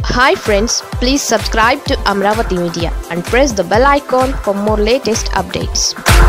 hi friends please subscribe to Amaravati media and press the bell icon for more latest updates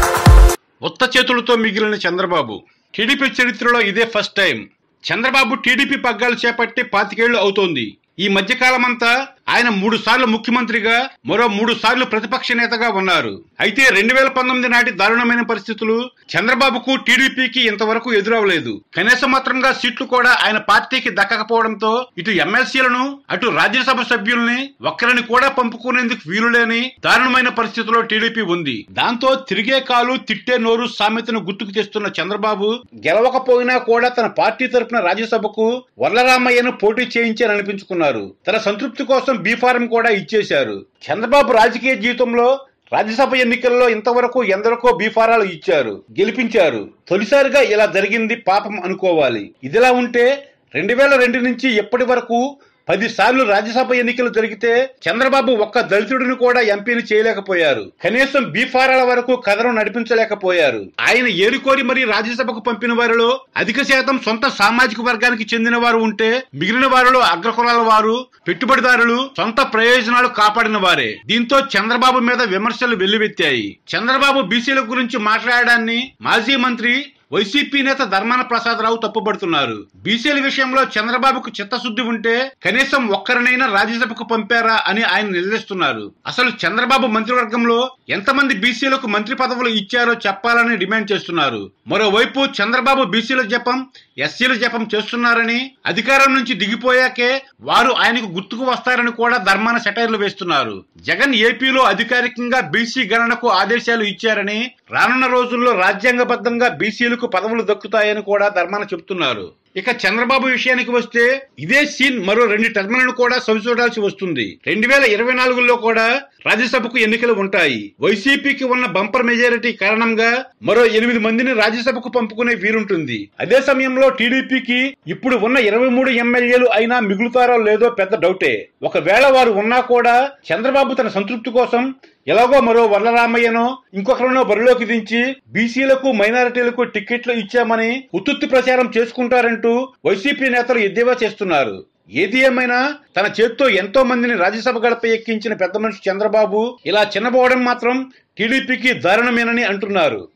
ఉత్త చేతులతో మిగిలిన Chandrababu TDP చరిత్రలో ఇదే first time Chandrababu TDP పగ్గాలు చేపట్టి పాతికేళ్లు అవుతోంది ఈ మధ్యకాలమంతా ఆయన మూడు సార్లు ముఖ్యమంత్రిగా మరో మూడు సార్లు ప్రతిపక్ష నేతగా ఉన్నారు అయితే రెండు వేల పంతొమ్మిది నాటి దారుణమైన పరిస్థితులు చంద్రబాబుకు టీడీపీకి ఇంతవరకు ఎదురవలేదు కనీస మాత్రంగా సీట్లు కూడా ఆయన పార్టీకి దక్కకపోవడంతో ఇటు ఎమ్మెల్సీలను అటు రాజ్యసభ సభ్యుల్ని ఒక్కరిని కూడా పంపుకునేందుకు వీలులేని దారుణమైన పరిస్థితిలో టీడీపీ ఉంది దాంతో తిరిగే కాలు తిట్టే నోరు సామెతను గుర్తుకు తెస్తున్న చంద్రబాబు గెలవకపోయినా కూడా తన పార్టీ తరపున రాజ్యసభకు వరలరామయ్యను పోటీ చేయించారనిపించుకున్నారు తన సంతృప్తి కోసం బీఫారం కూడా ఇచ్చేశారు చంద్రబాబు రాజకీయ జీవితంలో రాజ్యసభ ఎన్నికల్లో ఇంతవరకు ఎందరికో బీఫారాలు ఇచ్చారు గెలిపించారు తొలిసారిగా ఇలా జరిగింది పాపం అనుకోవాలి ఇదిలా ఉంటే రెండు వేల రెండు నుంచి ఎప్పటి వరకు పది సార్లు రాజ్యసభ ఎన్నికలు జరిగితే చంద్రబాబు ఒక్క దళితుడిని కూడా ఎంపీని చేయలేకపోయారు కనీసం బీఫారాల వరకు కథను నడిపించలేకపోయారు ఆయన ఏరుకోరి మరీ రాజ్యసభకు పంపిన వారిలో అధిక శాతం సొంత సామాజిక వర్గానికి చెందిన వారు ఉంటే మిగిలిన వారిలో అగ్రకులాల వారు పెట్టుబడిదారులు సొంత ప్రయోజనాలు కాపాడిన వారే దీంతో చంద్రబాబు మీద విమర్శలు వెల్లువెత్తాయి చంద్రబాబు బీసీల గురించి మాట్లాడడాన్ని మాజీ మంత్రి వైసీపీ నేత ధర్మాన ప్రసాదరావు తప్పుపడుతున్నారు బీసీల విషయంలో చంద్రబాబుకు చిత్తశుద్ధి ఉంటే కనీసం ఒక్కరినైనా రాజ్యసభకు పంపారా అని ఆయన నిలదీస్తున్నారు అసలు చంద్రబాబు మంత్రివర్గంలో ఎంతమంది బీసీలకు మంత్రి పదవులు ఇచ్చారో చెప్పాలని డిమాండ్ చేస్తున్నారు మరోవైపు చంద్రబాబు బీసీల జపం ఎస్సీల జపం చేస్తున్నారని అధికారం నుంచి దిగిపోయాకే వారు ఆయనకు గుర్తుకు వస్తారని కూడా ధర్మాన సెటైర్లు వేస్తున్నారు జగన్ ఏపీలో అధికారికంగా బీసీ గణనకు ఆదేశాలు ఇచ్చారని రానున్న రోజుల్లో రాజ్యాంగబద్ధంగా బీసీలకు పదవులు దక్కుతాయని కూడా ధర్మాన చెబుతున్నారు ఇక చంద్రబాబు విషయానికి వస్తే ఇదే సీన్ మరో రెండు టర్ములను కూడా సవిచూడాల్సి వస్తుంది రెండు వేల ఇరవై నాలుగులో కూడా రాజ్యసభకు ఎన్నికలు ఉంటాయి వైసీపీకి ఉన్న బంపర్ మెజారిటీ కారణంగా మరో ఎనిమిది మందిని రాజ్యసభకు పంపుకునే వీలుంటుంది అదే సమయంలో టీడీపీకి ఇప్పుడు ఉన్న ఇరవై మూడు ఎమ్మెల్యేలు అయినా మిగులుతారో లేదో పెద్ద డౌటే ఒకవేళ వారు ఉన్నా కూడా చంద్రబాబు తన సంతృప్తి కోసం ఎలాగో మరో వరలరామయ్యనో ఇంకొకరినో బరిలోకి దించి బీసీలకు మైనారిటీలకు టిక్కెట్లు ఇచ్చామని ఉత్తుత్తి ప్రచారం చేసుకుంటారంటూ వైసీపీ నేతలు ఎద్దేవా చేస్తున్నారు ఏది ఏమైనా తన చేత్తో ఎంతో మందిని రాజ్యసభ గడప ఎక్కించిన పెద్ద మనిషి చంద్రబాబు ఇలా చిన్నబోవడం మాత్రం టీడీపీకి దారుణమేనని అంటున్నారు